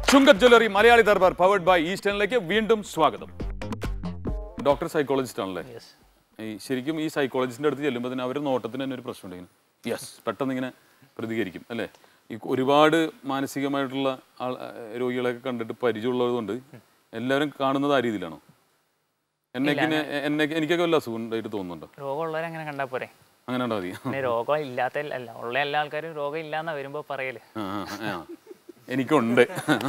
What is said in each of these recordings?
Chungath jewellery Malayali Darbar powered by ഈസ്റ്റേണിലേക്ക് വീണ്ടും സ്വാഗതം ഡോക്ടർ സൈക്കോളജിസ്റ്റ് ആണല്ലേ യെസ് ഈ ശരിക്കും ഈ സൈക്കോളജിസ്റ്റിന്റെ അടുത്ത് ചെല്ലുമ്പോൾ തന്നെ അവർ നോട്ടത്തിന് തന്നെ ഒരു പ്രശ്നമുണ്ട് ഇങ്ങനെ യെസ് പെട്ടെന്ന് ഇങ്ങനെ പ്രതികരിക്കും അല്ലേ ഈ ഒരുപാട് മാനസികമായിട്ടുള്ള ആൾ രോഗികളെയൊക്കെ കണ്ടിട്ട് പരിചയമുള്ളത് കൊണ്ട് എല്ലാവരും കാണുന്നത് ആ രീതിയിലാണോ എന്നേക്ക് എന്നെ എനിക്കൊക്കെ വല്ല അസുഖം ഉണ്ടായിട്ട് തോന്നുന്നുണ്ടോ രോഗമുള്ളവരെ അങ്ങനെ കണ്ടാൽ പോരെ അങ്ങനെ ഉണ്ടാ മതി പിന്നെ രോഗം ഇല്ലാത്ത അല്ല ഉള്ള എല്ലാ ആൾക്കാരും രോഗം ഇല്ലാന്നാ വരുമ്പോ പറയല് ആ, ആ, ആ. എനിക്കുണ്ട്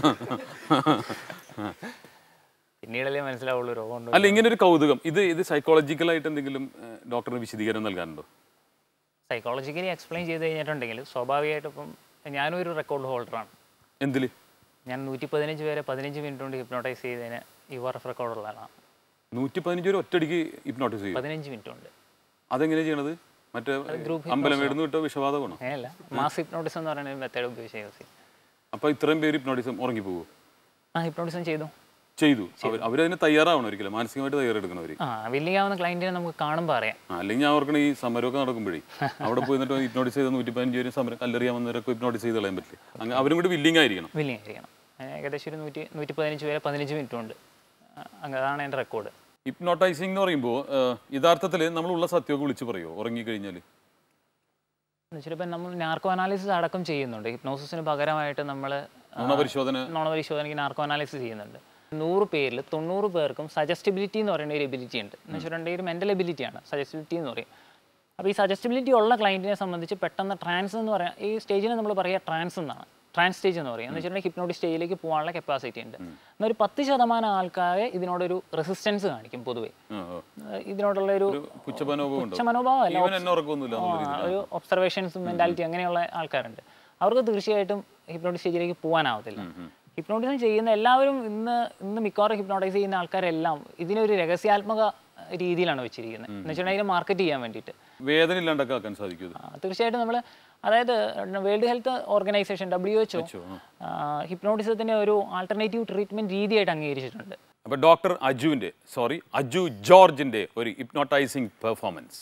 പിന്നീടല്ലേ മനസ്സിലാവുള്ളൂ രോഗം ഉണ്ടോ അല്ല ഇങ്ങനെ ഒരു കൗതുകം ഇത് ഇത് സൈക്കോളജിക്കലായിട്ട് എന്തെങ്കിലും ഏഹ്, ഡോക്ടറിന് വിശദീകരണം നൽകാനുണ്ടോ സൈക്കോളജിക്കലി എക്സ്പ്ലെയിൻ ചെയ്ത് കഴിഞ്ഞിട്ടുണ്ടെങ്കിൽ സ്വാഭാവികമായിട്ടും ഇപ്പം ഞാനും ഒരു റെക്കോർഡ് ഹോൾഡറാണ് എന്തില് ഞാൻ നൂറ്റി പതിനഞ്ച് പേരെ പതിനഞ്ച് മിനിറ്റ് കൊണ്ട് ഹിപ്നോട്ടൈസ് ചെയ്തതിന് യുവർ ഓഫ് റെക്കോർഡുള്ളതാണ് നൂറ്റി പതിനഞ്ച് പേര് ഒറ്റയടിക്ക് ഹിപ്നോട്ടിസ് ചെയ്യും പതിനഞ്ച് മിനിറ്റ് കൊണ്ട് അതെങ്ങനെ ചെയ്യണത് മറ്റേ അമ്പലം വീടുന്ന് വിട്ട വിഷവാദമാണോ അങ്ങനെയല്ല മാസ് ഹിപ്നോട്ടിസം എന്ന് പറയുന്ന ഒരു മെത്തേഡ് ഉപയോഗിച്ച് യൂസ് ചെയ്യും അപ്പൊ ഇത്രയും പേര് ഹിപ്നോട്ടിസം ഉറങ്ങിപ്പോകും ആ ഹിപ്നോട്ടിസം ചെയ്തു ചെയ്തു അവർ അവരതിന് തയ്യാറാവണം ഒരിക്കലും മാനസികമായിട്ട് തയ്യാറെടുക്കണവര് ആ വില്ലിംഗ് ആവുന്ന ക്ലയൻറ്റിനെ നമുക്ക് കാണുമ്പോൾ അറിയാം ആ, അല്ലെങ്കിൽ ഞാൻ ഓർക്കണ ഈ സമരമൊക്കെ നടക്കുമ്പോഴേ അവിടെ പോയി എന്നിട്ട് ഹിപ്നോട്ടിസ് ചെയ്ത നൂറ്റി പതിനഞ്ച് പേരും സമരം കല്ലെറിയാവുന്നവരൊക്കെ ഹിപ്നോട്ടിസ് ചെയ്ത് കളയാൻ പറ്റില്ല അങ്ങനെ അവരും കൂടി വില്ലിംഗ് ആയിരിക്കണം വില്ലിംഗ് ആയിരിക്കണം ഏകദേശം ഒരു നൂറ്റി നൂറ്റി പതിനഞ്ച് പേരെ പതിനഞ്ച് മിനിറ്റ് കൊണ്ട് അങ്ങ് അതാണ് എൻ്റെ റെക്കോർഡ് ഹിപ്നോട്ടൈസിങ് എന്ന് പറയുമ്പോൾ യഥാർത്ഥത്തിൽ നമ്മളുള്ള സത്യമൊക്കെ വിളിച്ച് പറയുമോ ഉറങ്ങിക്കഴിഞ്ഞാൽ ചിലപ്പോൾ നമ്മൾ നാർക്കോ അനാലിസിസ് അടക്കം ചെയ്യുന്നുണ്ട് ഹിപ്നോസിസിന് പകരമായിട്ട് നമ്മൾ നുണ പരിശോധന നുണപരിശോധനയ്ക്ക് നാർക്കോ അനാലിസിസ് ചെയ്യുന്നുണ്ട് നൂറ് പേരിൽ തൊണ്ണൂറ് പേർക്കും സജസ്റ്റബിലിറ്റി എന്ന് പറയുന്ന ഒരു എബിലിറ്റി ഉണ്ട് എന്ന് വെച്ചിട്ടുണ്ടെങ്കിൽ ഒരു മെൻ്റൽ എബിലിറ്റിയാണ് സജസ്റ്റബിലിറ്റി എന്ന് പറയും അപ്പോൾ ഈ സജസ്റ്റബിലിറ്റി ഉള്ള ക്ലയൻറ്റിനെ സംബന്ധിച്ച് പെട്ടെന്ന് ട്രാൻസ് എന്ന് പറയാം ഈ സ്റ്റേജിനെ നമ്മൾ പറയുക ട്രാൻസ് എന്നാണ് ട്രാൻസ് സ്റ്റേജ് എന്ന് പറയും എന്ന് വെച്ചിട്ടുണ്ടെങ്കിൽ ഹിപ്നോട്ടിക് സ്റ്റേജിലേക്ക് പോകാനുള്ള കപ്പാസിറ്റി ഉണ്ട് എന്നാൽ ഒരു പത്ത് ശതമാനം ആൾക്കാരെ ഇതിനോടൊരു റെസിസ്റ്റൻസ് കാണിക്കും പൊതുവേ ആ, ആ. ഏഹ് ഇതിനോടുള്ള ഒരു ഒരു പുച്ഛമനോഭവം ഉണ്ടോ ഉച്ച മനോഭാവമല്ല ഇവൻ എന്നെ ഉറക്കൊന്നുമില്ല എന്നുള്ള ആ, രീതിയിൽ ഒരു ഒബ്സർവേഷൻസും മെന്റാലിറ്റി അങ്ങനെയുള്ള ആൾക്കാരുണ്ട് അവർക്ക് തീർച്ചയായിട്ടും ഹിപ്നോട്ടിക് സ്റ്റേജിലേക്ക് പോകാനാവത്തില്ല ഹിപ്നോട്ടിസം ചെയ്യുന്ന എല്ലാവരും ഇന്ന് ഇന്ന് മിക്കവാറും ഹിപ്നോട്ടൈസ് ചെയ്യുന്ന ആൾക്കാരെല്ലാം ഇതിനൊരു രഹസ്യാത്മക രീതിയിലാണ് വെച്ചിരിക്കുന്നത് എന്ന് വെച്ചിട്ടുണ്ടെങ്കിൽ മാർക്കറ്റ് ചെയ്യാൻ വേണ്ടിയിട്ട് വേദന ഇല്ലാണ്ടൊക്കെ ആക്കാൻ സാധിക്കും ഇത്. ആ, തീർച്ചയായിട്ടും നമ്മൾ അതായത് world health organisation W H ഹിപ്നോട്ടിസത്തിനെ ഒരു ആൾട്ടർനേറ്റീവ് ട്രീറ്റ്മെന്റ് രീതിയായിട്ട് അംഗീകരിച്ചിട്ടുണ്ട് അപ്പൊ ഡോക്ടർ അജുവിന്റെ സോറി അജു ജോർജിന്റെ ഒരു ഹിപ്നോട്ടൈസിങ് പെർഫോമൻസ്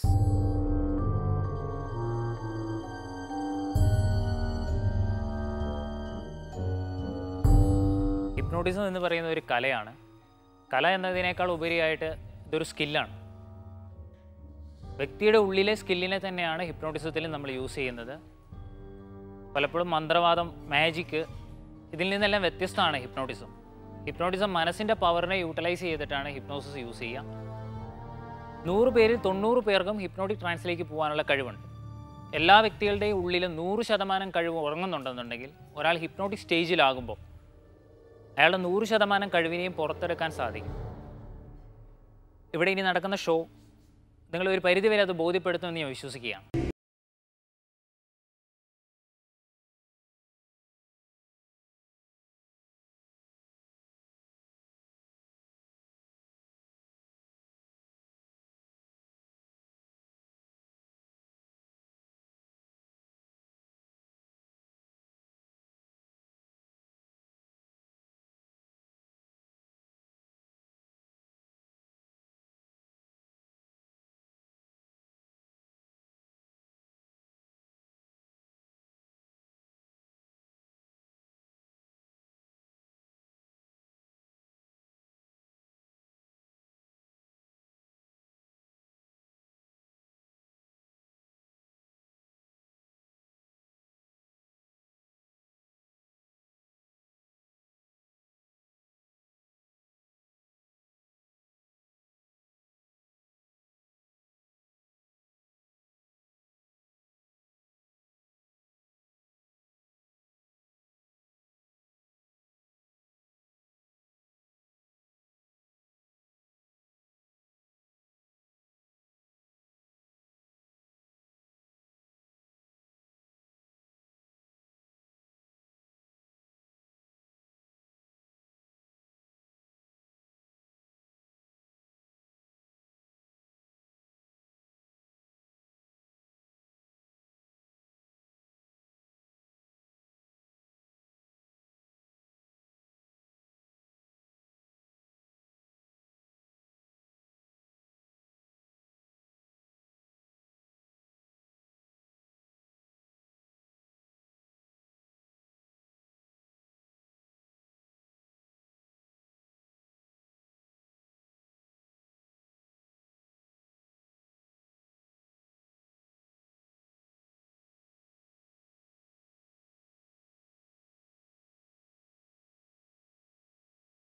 ഹിപ്നോട്ടിസം എന്ന് പറയുന്ന ഒരു കലയാണ് കല എന്നതിനേക്കാൾ ഉപരിയായിട്ട് ഇതൊരു സ്കില്ലാണ് വ്യക്തിയുടെ ഉള്ളിലെ സ്കില്ലിനെ തന്നെയാണ് ഹിപ്നോട്ടിസത്തിൽ നമ്മൾ യൂസ് ചെയ്യുന്നത് പലപ്പോഴും മന്ത്രവാദം മാജിക്ക് ഇതിൽ നിന്നെല്ലാം വ്യത്യസ്തമാണ് ഹിപ്നോട്ടിസം ഹിപ്നോട്ടിസം മനസ്സിൻ്റെ പവറിനെ യൂട്ടിലൈസ് ചെയ്തിട്ടാണ് ഹിപ്നോസിസ് യൂസ് ചെയ്യുക നൂറ് പേരിൽ തൊണ്ണൂറ് പേർക്കും ഹിപ്നോട്ടിക് ട്രാൻസിലേക്ക് പോകാനുള്ള കഴിവുണ്ട് എല്ലാ വ്യക്തികളുടെയും ഉള്ളിൽ നൂറ് ശതമാനം കഴിവ് ഉറങ്ങുന്നുണ്ടെന്നുണ്ടെങ്കിൽ ഒരാൾ ഹിപ്നോട്ടിക് സ്റ്റേജിലാകുമ്പോൾ അയാളുടെ നൂറ് ശതമാനം കഴിവിനെയും പുറത്തെടുക്കാൻ സാധിക്കും ഇവിടെ ഇനി നടക്കുന്ന ഷോ നിങ്ങൾ ഒരു പരിധിവരെ അത് ബോധ്യപ്പെടുത്തുമെന്ന് ഞാൻ വിശ്വസിക്കുകയാണ്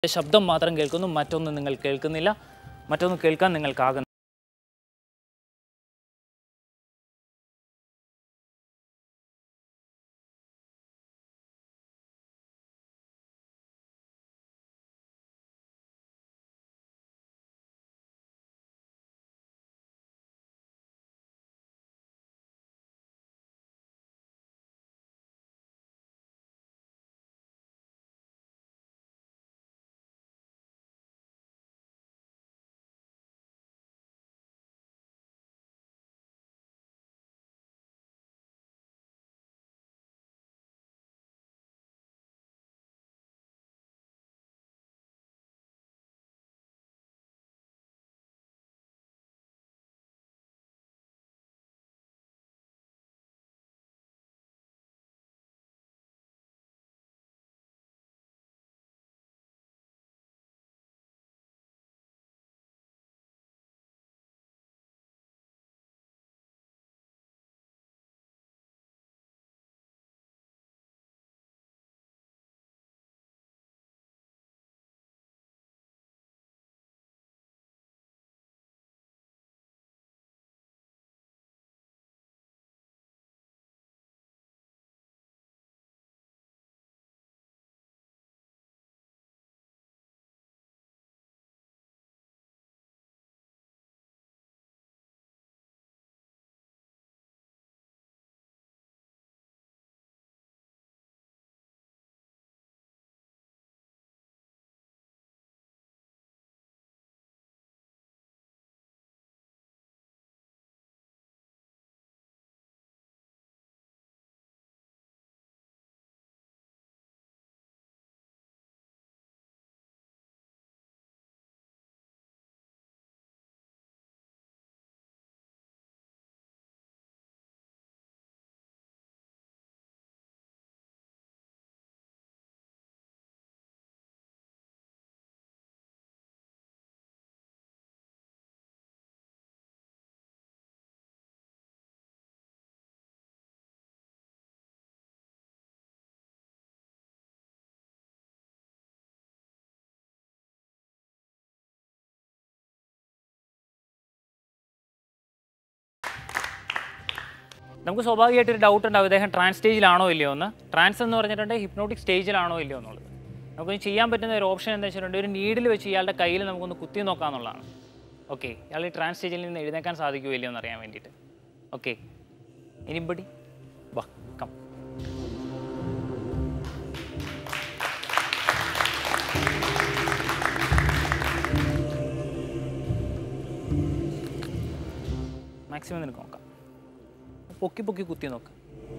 ശബ്ദം മാത്രം കേൾക്കുന്നു മറ്റൊന്നും നിങ്ങൾ കേൾക്കുന്നില്ല മറ്റൊന്നും കേൾക്കാൻ നിങ്ങൾക്കാകുന്നു നമുക്ക് സ്വാഭാവികമായിട്ട് ഒരു ഡൗട്ട് ഉണ്ടാവും ഇദ്ദേഹം ട്രാൻസ് സ്റ്റേജിലാണോ ഇല്ലയോ എന്ന് ട്രാൻസ് എന്ന് പറഞ്ഞിട്ടുണ്ടെങ്കിൽ ഹിപ്നോട്ടിക് സ്റ്റേജിലാണോ ഇല്ലയോ എന്നുള്ളത് നമുക്ക് ചെയ്യാൻ പറ്റുന്ന ഒരു ഓപ്ഷൻ എന്താ വെച്ചിട്ടുണ്ടെങ്കിൽ ഒരു നീഡിൽ വെച്ച് ഇയാളുടെ കയ്യിൽ നമുക്കൊന്ന് കുത്തി നോക്കാമെന്നുള്ളതാണ് ഓക്കെ ഇയാൾ ഈ ട്രാൻസ് സ്റ്റേജിൽ നിന്ന് എഴുന്നേക്കാൻ സാധിക്കുമോ ഇല്ലയോ എന്ന് അറിയാൻ വേണ്ടിയിട്ട് ഓക്കെ എനിബടി കം മാക്സിമം നിനക്ക് നോക്കാം പൊക്കി പൊക്കി കുത്തി നോക്ക്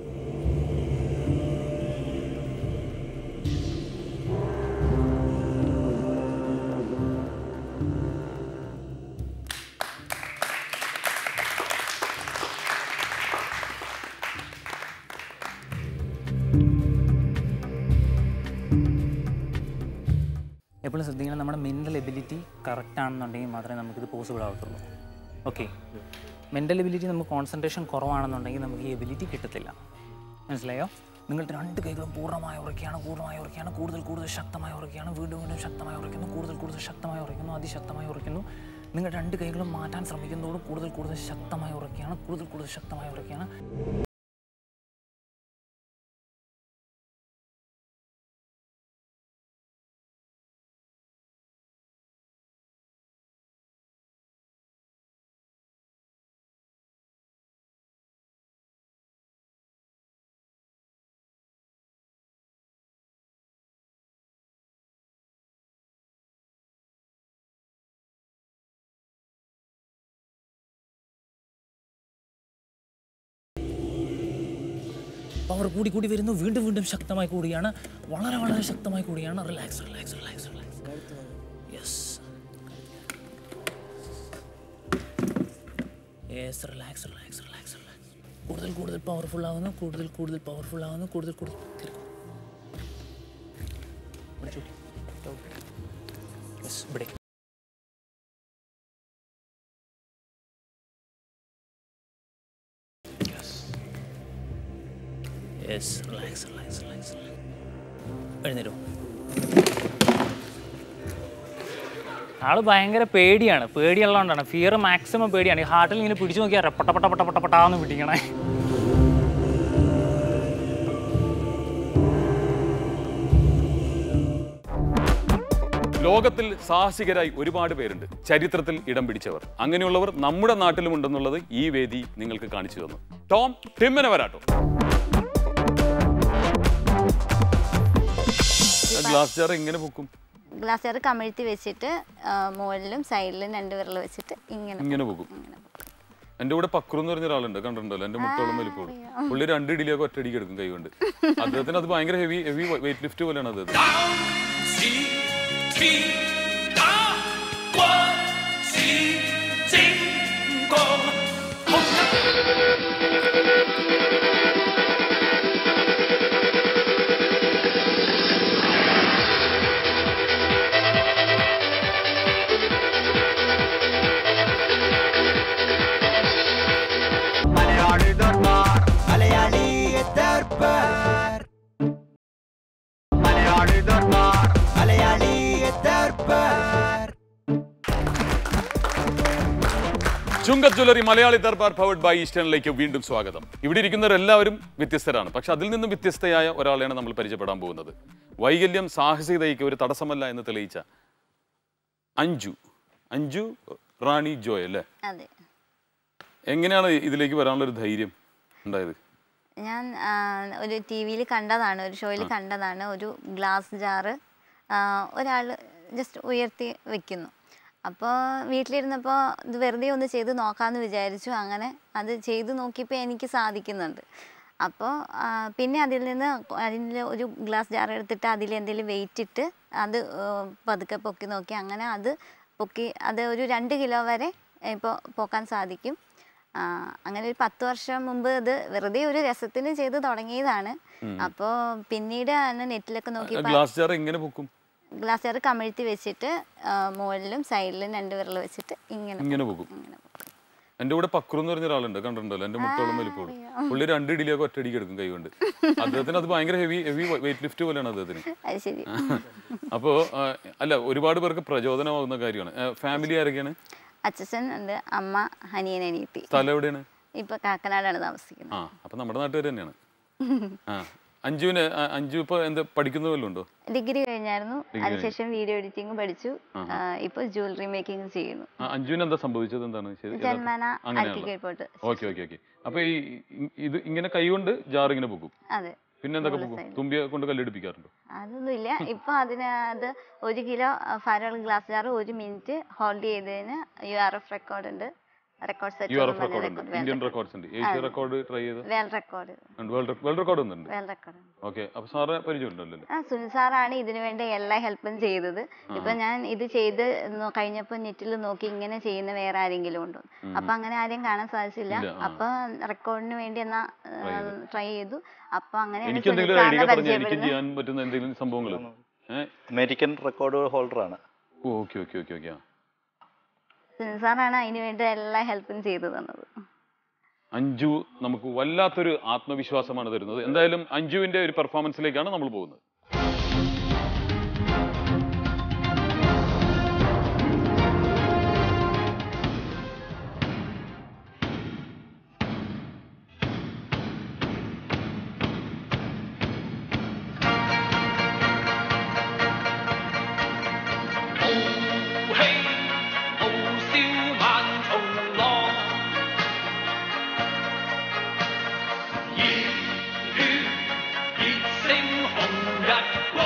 എപ്പോഴും ശ്രദ്ധിക്കണം നമ്മുടെ മെൻ്റൽ എബിലിറ്റി കറക്റ്റ് ആണെന്നുണ്ടെങ്കിൽ മാത്രമേ നമുക്കിത് പോസിബിൾ ആവത്തുള്ളൂ ഓക്കെ മെൻ്റൽ എബിലിറ്റി നമുക്ക് കോൺസെൻട്രേഷൻ കുറവാണെന്നുണ്ടെങ്കിൽ നമുക്ക് ഈ എബിലിറ്റി കിട്ടത്തില്ല മനസ്സിലായോ നിങ്ങളുടെ രണ്ട് കൈകളും പൂർണ്ണമായി ഉറക്കുകയാണ് പൂർണ്ണമായി ഉറക്കുകയാണ് കൂടുതൽ കൂടുതൽ ശക്തമായി ഉറക്കുകയാണ് വീണ്ടും വീണ്ടും ശക്തമായി ഉറയ്ക്കുന്നു കൂടുതൽ കൂടുതൽ ശക്തമായി ഉറയ്ക്കുന്നു അതിശക്തമായി ഉറയ്ക്കുന്നു നിങ്ങൾ രണ്ട് കൈകളും മാറ്റാൻ ശ്രമിക്കുന്നതോട് കൂടുതൽ കൂടുതൽ ശക്തമായി ഉറക്കുകയാണ് കൂടുതൽ കൂടുതൽ ശക്തമായി ഉറയ്ക്കുകയാണ് പവർ കൂടി കൂടി വരുന്നു വീണ്ടും വീണ്ടും ശക്തമായി കൂടിയാണ് വളരെ വളരെ ശക്തമായി കൂടിയാണ് relax relax relax relax yes yes relax relax relax relax കൂടുതൽ കൂടുതൽ പവർഫുൾ ആവുന്നു കൂടുതൽ കൂടുതൽ പവർഫുൾ ആവുന്നു കൂടുതൽ കൂടുതൽ തിരിക്കും യെസ് ഇവിടെ യെസ് റിലാക്സ് റിലാക്സ് റിലാക്സ് എഴുന്നേരോ ആള് ഭയങ്കര പേടിയാണ് പേടിയുള്ളതുകൊണ്ടാണ് ഫിയർ മാക്സിമം പേടിയാണ് ഈ ഹാർട്ടിൽ ഇങ്ങനെ പിടിച്ചു നോക്കിയാൽ റപ്പട്ട പട്ട പട്ട പട്ട പട്ടാന്ന് പിടിക്കണേ ലോകത്തിൽ സാഹസികരായി ഒരുപാട് പേരുണ്ട് ചരിത്രത്തിൽ ഇടം പിടിച്ചവർ അങ്ങനെയുള്ളവർ നമ്മുടെ നാട്ടിലും ഉണ്ടെന്നുള്ളത് ഈ വേദി നിങ്ങൾക്ക് കാണിച്ചു തന്നു ടോം ടിമ്മനെ വരാട്ടോ ഗ്ലാസ് ജാർ എങ്ങനെ പൊക്കും ഗ്ലാസ് ജാർ കമിഴ്ത്തി വെച്ചിട്ട് ആ, മുകളിലും സൈഡിലും രണ്ട് വിരൽ വെച്ചിട്ട് ഇങ്ങനെ ഇങ്ങനെ പോകും എന്റെ കൂടെ പക്രു എന്ന് പറഞ്ഞ ഒരാളുണ്ട് കണ്ടിട്ടുണ്ടല്ലോ എന്റെ മുട്ടോളം വലിപ്പമുള്ളൂ പുള്ളി രണ്ട് ഇടിയിലൊക്കെ ഒറ്റയടിക്ക് എടുക്കും കൈകൊണ്ട് അദ്ദേഹത്തിന് അത് ഭയങ്കര ഹെവി ഹെവി വെയിറ്റ് ലിഫ്റ്റ് പോലെയാണ് അദ്ദേഹത്തിന് 是天打關是精光，紅日。 Malayali Darbar Malayali Darbar Malayali Darbar Malayali Darbar Chungath jewellery Malayali Darbar powered by ഈസ്റ്റേണിലേക്ക് വീണ്ടും സ്വാഗതം ഇവിടെ ഇരിക്കുന്നവരെല്ലാവരും വ്യത്യസ്തരാണ് പക്ഷെ അതിൽ നിന്നും വ്യത്യസ്തയായ ഒരാളെയാണ് നമ്മൾ പരിചയപ്പെടാൻ പോകുന്നത് വൈകല്യം സാഹസികതയ്ക്ക് ഒരു തടസ്സമല്ല എന്ന് തെളിയിച്ച അഞ്ജു അഞ്ജു റാണി ജോയ് അല്ലേ അതെ എങ്ങനെയാണ് ഇതിലേക്ക് വരാനുള്ള ഒരു ധൈര്യം ഉണ്ടായത് ഞാൻ ആ, ഒരു ടി വിയിൽ കണ്ടതാണ് ഒരു ഷോയിൽ കണ്ടതാണ് ഒരു ഗ്ലാസ് ജാറ് ഒരാൾ ജസ്റ്റ് ഉയർത്തി വെക്കുന്നു അപ്പോൾ വീട്ടിലിരുന്നപ്പോൾ ഇത് വെറുതെ ഒന്ന് ചെയ്ത് നോക്കാമെന്ന് വിചാരിച്ചു അങ്ങനെ അത് ചെയ്ത് നോക്കിയപ്പോൾ എനിക്ക് സാധിക്കുന്നുണ്ട് അപ്പോൾ പിന്നെ അതിൽ നിന്ന് അതിൽ ഒരു ഗ്ലാസ് ജാർ എടുത്തിട്ട് അതിൽ എന്തെങ്കിലും വെയിറ്റ് ഇട്ട് അത് ആ, പതുക്കെ പൊക്കി നോക്കി അങ്ങനെ അത് പൊക്കി അത് ഒരു രണ്ട് കിലോ വരെ ഇപ്പോൾ പോക്കാൻ സാധിക്കും ആ, അങ്ങനെ ഒരു പത്ത് വർഷം മുമ്പ് ഇത് വെറുതെ ഒരു രസത്തിന് ചെയ്ത് തുടങ്ങിയതാണ് അപ്പോൾ പിന്നീട് ആണ് നെറ്റിലൊക്കെ നോക്കി ഗ്ലാസ് ജാർ എങ്ങനെ പൊക്കും ഗ്ലാസ് ജാർ കമിഴ്ത്തി വെച്ചിട്ട് ആ, മുകളിലും സൈഡിലും രണ്ട് വിരൽ വെച്ചിട്ട് ഇങ്ങനെ ഇങ്ങനെ പൊക്കും എന്റെ കൂടെ പക്രു എന്ന് പറഞ്ഞ ഒരാളുണ്ട് കണ്ടിട്ടുണ്ടല്ലോ എന്റെ മുട്ടോളം വലിപ്പമുള്ളൂ പുള്ളി രണ്ട് ഇടിയിലൊക്കെ ഒറ്റയടിക്ക് എടുക്കും കൈകൊണ്ട് അദ്ദേഹത്തിന് അത് ഭയങ്കര ഹെവി ഹെവി വെയിറ്റ് ലിഫ്റ്റ് പോലെയാണ് അദ്ദേഹത്തിന് അത് ശരി അപ്പോൾ അല്ല ഒരുപാട് പേർക്ക് പ്രചോദനമാകുന്ന കാര്യമാണ് ഫാമിലി ആരൊക്കെയാണ് അച്ഛൻ ഉണ്ട് അമ്മ ഹനിയൻ അനിയത്തി സ്ഥലം എവിടെയാണ് ഇപ്പൊ കാക്കനാടാണ് താമസിക്കുന്നത് ആ അപ്പൊ നമ്മുടെ നാട്ടുകാർ തന്നെയാണ് ആ അഞ്ജുവിന് ആ, അഞ്ജു ഇപ്പൊ എന്താ പഠിക്കുന്ന വല്ലതും ഉണ്ടോ ഡിഗ്രി കഴിഞ്ഞായിരുന്നു അതിനുശേഷം വീഡിയോ എഡിറ്റിംഗ് പഠിച്ചു ആ, ഇപ്പൊ ജ്വല്ലറി മേക്കിംഗ് ചെയ്യുന്നു ആ, അഞ്ജുവിന് എന്താ സംഭവിച്ചത് എന്താണ് ശരി ജന്മന അങ്ങനെയുള്ള അരിക്കീഴ്പോട്ട് ഓക്കെ ഓക്കെ ഓക്കെ അപ്പൊ ഈ ഇ- ഇത് ഇങ്ങനെ കൈകൊണ്ട് ജാർ ഇങ്ങനെ പൊക്കും അതെ പിന്നെ എന്തൊക്കെ പൊക്കും തുമ്പിയെ കൊണ്ട് കല്ലെടുപ്പിക്കാറുണ്ടോ അതൊന്നുമില്ല ഇപ്പൊ അതിന് അത് ഒരു കിലോ ഫയർ ഗ്ലാസ് ജാർ ഒരു മിനിറ്റ് ഹോൾഡ് ചെയ്തതിന് യു ആർ എഫ് റെക്കോർഡ് ഉണ്ട് record U R F record ഉണ്ട് ഇന്ത്യൻ റെക്കോർഡ്സ് ഉണ്ട് ഏഷ്യ റെക്കോർഡ് ട്രൈ ചെയ്ത് world record world world record ഒന്നുണ്ട് വേൽ റെക്കോർഡ് ഓക്കെ അപ്പൊ സാറ് പരിചയമുണ്ടല്ലോ ആ സുനിൽ സാറാണ് ഇതിനു വേണ്ടി എല്ലാ ഹെൽപ്പും ചെയ്തത് ഇപ്പൊ ഞാൻ ഇത് ചെയ്ത് നോ- കഴിഞ്ഞപ്പോ നെറ്റിൽ നോക്കി ഇങ്ങനെ ചെയ്യുന്ന വേറെ ആരെങ്കിലും ഉണ്ടോ അപ്പൊ അങ്ങനെ ആരെയും കാണാൻ സാധിച്ചില്ല ഇല്ല, ആ. അപ്പൊ റെക്കോർഡിന് വേണ്ടി എന്നാ ട്രൈ ചെയ്തു അപ്പൊ അങ്ങനെയാണ് എനിക്ക് സുനിൽ എന്തെങ്കിലും ഒരു ഐഡിയ സാറിനെ പറഞ്ഞു എനിക്കും പരിചയപ്പെടുന്നത് ചെയ്യാൻ പറ്റുന്ന എന്തെങ്കിലും സംഭവങ്ങൾ ഏഹ് അമേരിക്കൻ റെക്കോർഡ് ഹോൾഡറാണ് okay okay okay okay Sunil സാറാണ് അതിന് വേണ്ടി എല്ലാ ഹെൽപ്പും ചെയ്തു തന്നത് അഞ്ജു നമുക്ക് വല്ലാത്തൊരു ആത്മവിശ്വാസമാണ് തരുന്നത് എന്തായാലും അഞ്ജുവിന്റെ ഒരു പെർഫോമൻസിലേക്കാണ് നമ്മൾ പോകുന്നത് 傲氣傲笑萬重浪，熱血熱勝紅日光。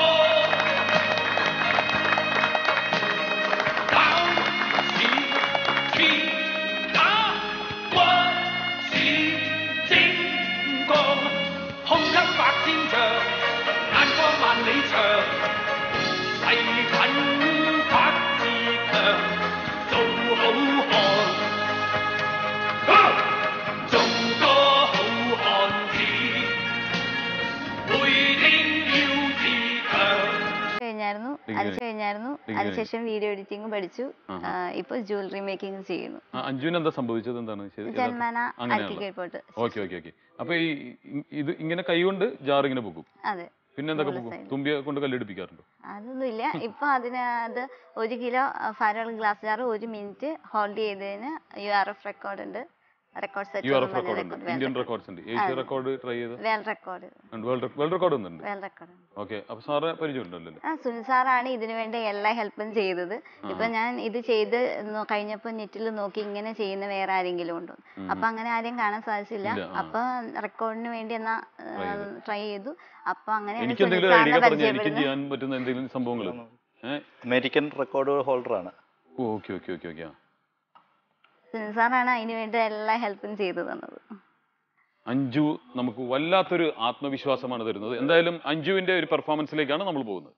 膽似鐵打，骨似精鋼，胸襟百千丈，眼光萬里長。誓奮發自強，做好漢，眾多好漢子，每天要自強。 കഴിഞ്ഞായിരുന്നു അത് കഴിഞ്ഞായിരുന്നു അതിനുശേഷം വീഡിയോ എഡിറ്റിംഗ് പഠിച്ചു ആ, ഇപ്പൊ ജ്വല്ലറി മേക്കിംഗ് ചെയ്യുന്നു ആ, അഞ്ജുവിന് എന്താ സംഭവിച്ചത് എന്താണ് ശരി ജന്മന അങ്ങനെയുള്ള അരിക്കീഴ്പോട്ട് ഓക്കെ ഓക്കെ ഓക്കെ അപ്പൊ ഈ ഇ- ഇത് ഇങ്ങനെ കൈകൊണ്ട് ജാർ ഇങ്ങനെ പൊക്കും അതെ പിന്നെ എന്തൊക്കെ Full പോകും side. തുമ്പിയെ കൊണ്ട് കല്ലെടുപ്പിക്കാറുണ്ടോ അതൊന്നുമില്ല ഇപ്പൊ അതിന് അത് ഒരു കിലോ ഫയർ ഗ്ലാസ് ജാർ ഒരു മിനിറ്റ് ഹോൾഡ് ചെയ്തതിന് യു ആർ എഫ് റെക്കോർഡ് ഉണ്ട് record set U R F record ഉണ്ട് ഇന്ത്യൻ റെക്കോർഡ്സ് ഉണ്ട് ഏഷ്യ റെക്കോർഡ് ട്രൈ ചെയ്ത് world record world world record ഒന്നുണ്ട് വേൾ റെക്കോർഡ് ഓക്കെ അപ്പൊ സാറ് പരിചയമുണ്ടല്ലോ ആ സുനിൽ സാറാണ് ഇതിനു വേണ്ടി എല്ലാ ഹെൽപ്പും ചെയ്തത് ഇപ്പൊ ഞാൻ ഇത് ചെയ്ത് നോ- കഴിഞ്ഞപ്പോ നെറ്റിൽ നോക്കി ഇങ്ങനെ ചെയ്യുന്ന വേറെ ആരെങ്കിലും ഉണ്ടോ അപ്പൊ അങ്ങനെ ആരെയും കാണാൻ സാധിച്ചില്ല ഇല്ല, ആ. അപ്പൊ റെക്കോർഡിന് വേണ്ടി എന്നാ ട്രൈ ചെയ്തു അപ്പൊ അങ്ങനെയാണ് എനിക്ക് സുനിൽ എന്തെങ്കിലും ഐഡിയ സാറിനെ പറഞ്ഞു എനിക്കും പരിചയപ്പെടുന്നത് ചെയ്യാൻ പറ്റുന്ന എന്തെങ്കിലും സംഭവങ്ങൾ ഏഹ് അമേരിക്കൻ റെക്കോർഡ് ഹോൾഡറാണ് okay okay okay okay Sunil സാറാണ് അതിന് വേണ്ടി എല്ലാ ഹെൽപ്പും ചെയ്തു തന്നത് അഞ്ജു നമുക്ക് വല്ലാത്തൊരു ആത്മവിശ്വാസമാണ് തരുന്നത് എന്തായാലും അഞ്ജുവിന്റെ ഒരു പെർഫോമൻസിലേക്കാണ് നമ്മൾ പോകുന്നത്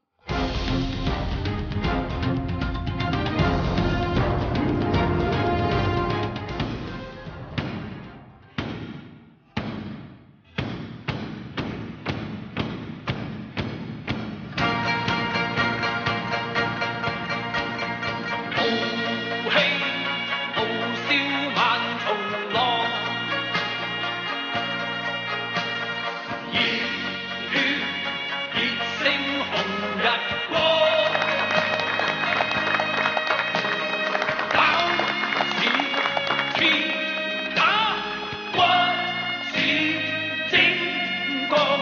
傲氣傲笑萬重浪，熱血熱星紅日光，膽似鐵打，骨似精鋼。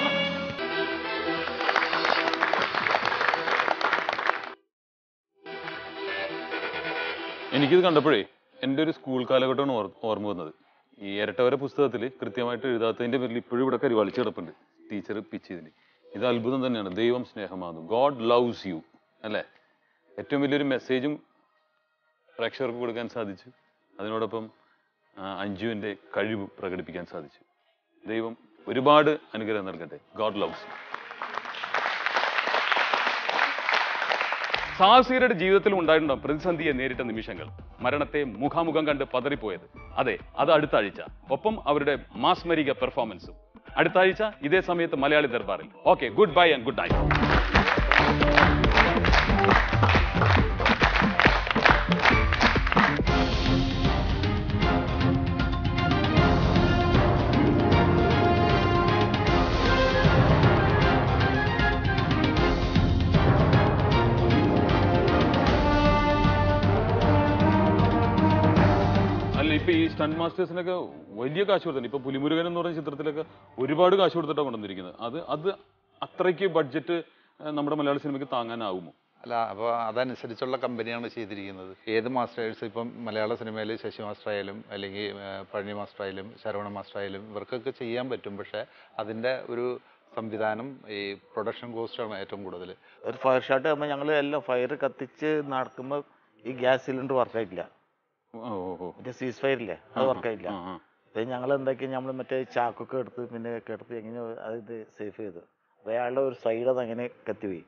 എനിക്കിത് കണ്ടപ്പോഴേ എൻ്റെ ഒരു സ്കൂൾ കാലഘട്ടമാണ് ഓർ- ഓർമ്മ വന്നത് ഈ ഇരട്ടവര പുസ്തകത്തിൽ കൃത്യമായിട്ട് എഴുതാത്തതിൻ്റെ പേരിൽ ഇപ്പോഴും ഇവിടെ കരിവാളിച്ച് കിടപ്പുണ്ട് ടീച്ചർ പിച്ച് ചെയ്തിന് ഇത് അത്ഭുതം തന്നെയാണ് ദൈവം സ്നേഹമാകുന്നു ഗോഡ് ലവ്സ് യു അല്ലേ ഏറ്റവും വലിയൊരു മെസ്സേജും പ്രേക്ഷകർക്ക് കൊടുക്കാൻ സാധിച്ചു അതിനോടൊപ്പം ആ, അഞ്ജുവിൻ്റെ കഴിവ് പ്രകടിപ്പിക്കാൻ സാധിച്ചു ദൈവം ഒരുപാട് അനുഗ്രഹം നൽകട്ടെ ഗോഡ് ലവ്സ് യു സാഹസികരുടെ ജീവിതത്തിൽ ഉണ്ടായിട്ടുണ്ടാവും പ്രതിസന്ധിയെ നേരിട്ട നിമിഷങ്ങൾ മരണത്തെ മുഖാമുഖം കണ്ട് പതറിപ്പോയത് അതെ അത് അടുത്ത ആഴ്ച ഒപ്പം അവരുടെ മാസ്മരിക പെർഫോമൻസും അടുത്ത ആഴ്ച ഇതേ സമയത്ത് മലയാളി ദർബാറിൽ okay goodbye and good night അല്ല ഇപ്പൊ ഈ സ്റ്റണ്ട് മാസ്റ്റേഴ്സിനൊക്കെ വലിയ കാശ് കൊടുത്തിട്ടുണ്ട് ഇപ്പൊ പുലിമുരുകൻ എന്ന് പറഞ്ഞ ചിത്രത്തിലൊക്കെ ഒരുപാട് കാശ് കൊടുത്തിട്ടാണ് കൊണ്ടുവന്നിരിക്കുന്നത് അത് അത് അത്രയ്ക്ക് ബഡ്ജറ്റ് നമ്മുടെ മലയാള സിനിമയ്ക്ക് താങ്ങാനാവുമോ അല്ല അപ്പോൾ അതനുസരിച്ചുള്ള കമ്പനിയാണ് ചെയ്തിരിക്കുന്നത് ഏത് മാസ്റ്റേഴ്സ് ഇപ്പം മലയാള സിനിമയിൽ ശശി മാസ്റ്റർ ആയാലും അല്ലെങ്കിൽ ആ, പഴനി മാസ്റ്റർ ആയാലും ശരവണ മാസ്റ്റർ ആയാലും ഇവർക്കൊക്കെ ചെയ്യാൻ പറ്റും പക്ഷേ അതിൻ്റെ ഒരു സംവിധാനം ഈ പ്രൊഡക്ഷൻ കോസ്റ്റാണ് ഏറ്റവും കൂടുതൽ ഒരു ഫയർ ഷോട്ട് ആകുമ്പോൾ ഞങ്ങൾ എല്ലാം ഫയർ കത്തിച്ച് നടക്കുമ്പോൾ ഈ ഗ്യാസ് സിലിണ്ടർ വർക്കായിട്ടില്ല ഓ ഓ ഓ മറ്റേ സീസ് ഫയർ ഇല്ലേ അത് വർക്കായില്ല ആ, ആ. അത് ഞങ്ങൾ എന്താക്കി നമ്മൾ മറ്റേ ചാക്കൊക്കെ എടുത്ത് പിന്നെ കിടത്ത് എങ്ങനെ അത് ഇത് സേഫ് ചെയ്തു അപ്പോൾ അയാളുടെ ഒരു സൈഡ് അത് അങ്ങനെ കത്തിപ്പോയി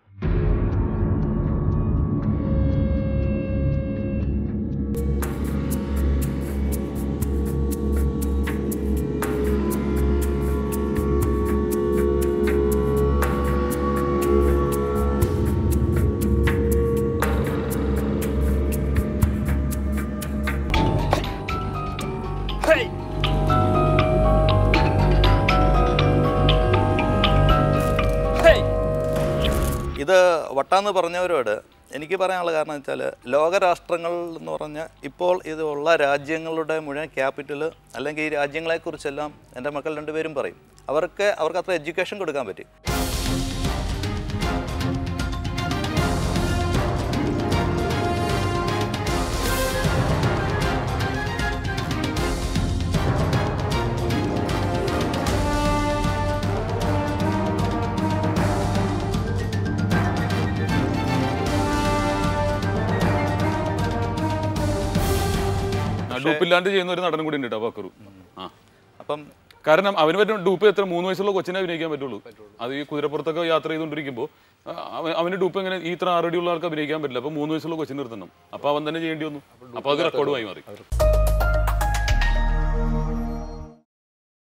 ഇത് വട്ടാന്ന് പറഞ്ഞവരോട് എനിക്ക് പറയാനുള്ള കാരണം വെച്ചാൽ ലോകരാഷ്ട്രങ്ങൾ എന്ന് പറഞ്ഞാൽ ഇപ്പോൾ ഇതുള്ള രാജ്യങ്ങളുടെ മുഴുവൻ ക്യാപിറ്റൽ അല്ലെങ്കിൽ ഈ രാജ്യങ്ങളെക്കുറിച്ചെല്ലാം എൻ്റെ മക്കൾ രണ്ടുപേരും പറയും അവർക്ക് അവർക്ക് അത്ര എഡ്യൂക്കേഷൻ കൊടുക്കാൻ പറ്റും ഡൂപ്പില്ലാണ്ട് ചെയ്യുന്ന ഒരു നടനും കൂടി ഉണ്ട് കേട്ടോ ബക്കറു ആ അപ്പം കാരണം അവന് പറ്റും ഡൂപ്പ് എത്ര മൂന്ന് വയസ്സുള്ള കൊച്ചിനെ അഭിനയിക്കാൻ പറ്റുള്ളൂ അത് ഈ കുതിരപ്പുറത്തൊക്കെ യാത്ര ചെയ്തുകൊണ്ടിരിക്കുമ്പോൾ അവന് ഡൂപ്പ് എങ്ങനെ ഈ ഇത്ര ആറടിയുള്ള ആൾക്ക് അഭിനയിക്കാൻ പറ്റില്ല അപ്പൊ മൂന്ന് വയസ്സുള്ള കൊച്ചിനെ നിർത്തണം അപ്പൊ അവൻ തന്നെ ചെയ്യേണ്ടി വന്നു അപ്പൊ അത് റെക്കോർഡുമായി മാറി